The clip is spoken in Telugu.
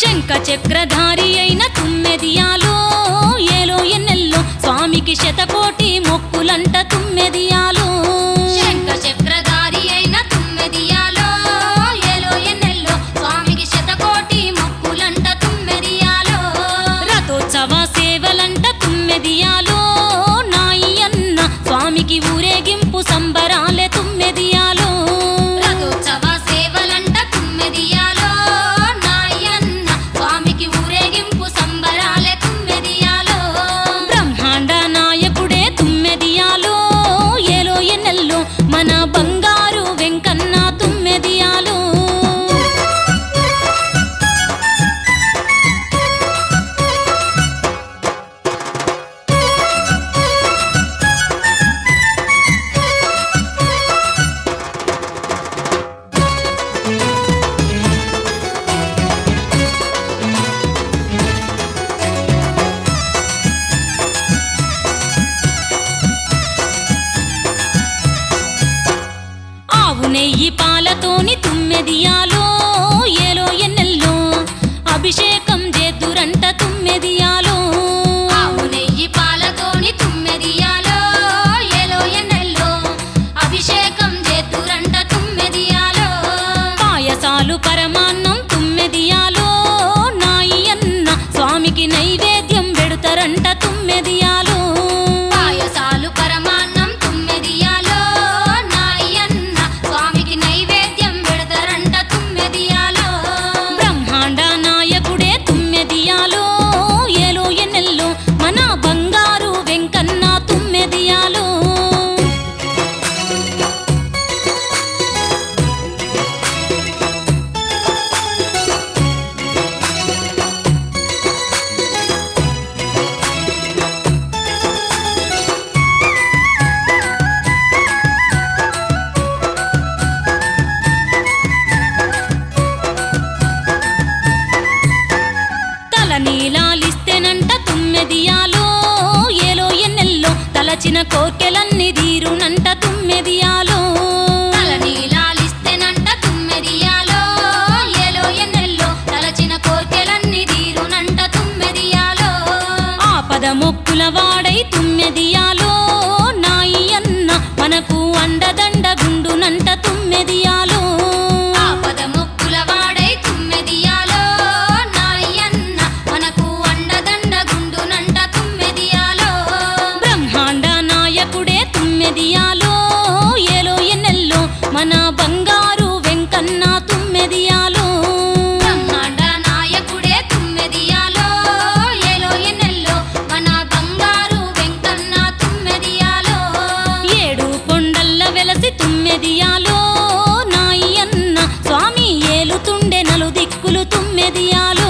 శంఖ చక్రధారి అయిన తుమ్మెదియాలో ఏలో ఎన్నెల్లో స్వామికి శతకోటి మొక్కులంట తుమ్మెదియాలు శంఖ చక్రధారి అయిన తుమ్మెదియాలో ఏలో ఎన్నెల్లో స్వామికి శతకోటి మొక్కులంట తుమ్మెదియాలో రథోత్సవ సేవలంట తుమ్మెదియాలో నాయి అన్న స్వామికి ఊరేగింపు సంబరాలే తుమ్మెదియాలో రథోత్సవ సేవలంట తుమ్మెదియాలో నాయన్న స్వామికి ఊరేగింపు సంబరాలే తుమ్మెదియాలో బ్రహ్మాండ నాయకుడే తుమ్మెదియాలో ఏలో ఎన్నెల్లో మన బంగారు వెంకన్న తుమ్మెదియాలో ఆవు నెయ్యి పాలతోని తుమ్మెదియాలో ఏలో ఎన్నెల్లో అభిషేకం చేద్దురంట తుమ్మెదియాలో ఆవు నెయ్యి పాలతోని తుమ్మెదియాలో ఏలో ఎన్నెల్లో అభిషేకం చేతురంట తుమ్మెదియాలో పాయసాలు పరమాన్నం తుమ్మెదియాలో నాయి అన్న స్వామికి నైవేద్యం పెడతారంట తుమ్మెదియాలో పాయసాలు పరమాన్నం తుమ్మెదియాలో నాయన్న స్వామికి నైవేద్యం పెడతారంట తుమ్మెదియాలో బ్రహ్మాండ నాయకుడే తుమ్మెదియాలో ఏలో ఎన్నెల్లో మన బంగారు వెంకన్న తుమ్మెదియాలో తల నీలాలిస్తేనంట తుమ్మెదియాలో ఏలో ఎన్నెల్లో తలచిన కోర్కెలన్నీ తీరునంట తుమ్మెదియాలో తల నీలాలిస్తేనంట తుమ్మెదియాలో ఏలో ఎన్నెల్లో తలచిన కోర్కెలన్నీ తీరునంట తుమ్మెదియాలో ఆపద మొక్కుల వాడై తుమ్మెదియాలో నాయి అన్న మనకు అండదండ గుండునంట తుమ్మెదియాలో ఆపద ముక్కుల వాడై తుమ్మెదియాలో నాయన్న మనకు అండదండ గుండునంట తుమ్మెదియాలో బ్రహ్మాండ నాయకుడే తుమ్మెదియాలో ఏలో ఎన్నెల్లో మన బంగారు వెంకన్న తుమ్మెదియాలో బ్రహ్మాండ నాయకుడే తుమ్మెదియాలో ఏలో ఎన్నెల్లో మన బంగారు వెంకన్న తుమ్మెదియాలో ఏడు కొండల్ల వెలసి తుమ్మెదియాలో నాయి అన్న స్వామి ఏలుతుండే నలు దిక్కులు తుమ్మెదియాలో